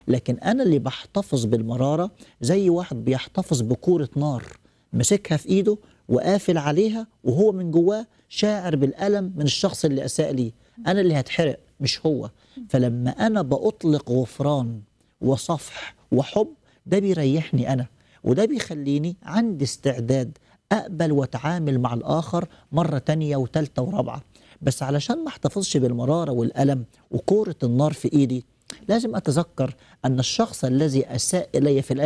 لكن انا اللي بحتفظ بالمراره زي واحد بيحتفظ بكوره نار مسكها في ايده وقافل عليها وهو من جواه شاعر بالالم من الشخص اللي اساء لي انا اللي هتحرق مش هو فلما انا باطلق غفران وصفح وحب ده بيريحني انا وده بيخليني عندي استعداد اقبل واتعامل مع الاخر مره تانية وتالتة ورابعه بس علشان ما احتفظش بالمراره والالم وكوره النار في ايدي لازم اتذكر ان الشخص الذي اساء الي في الآخر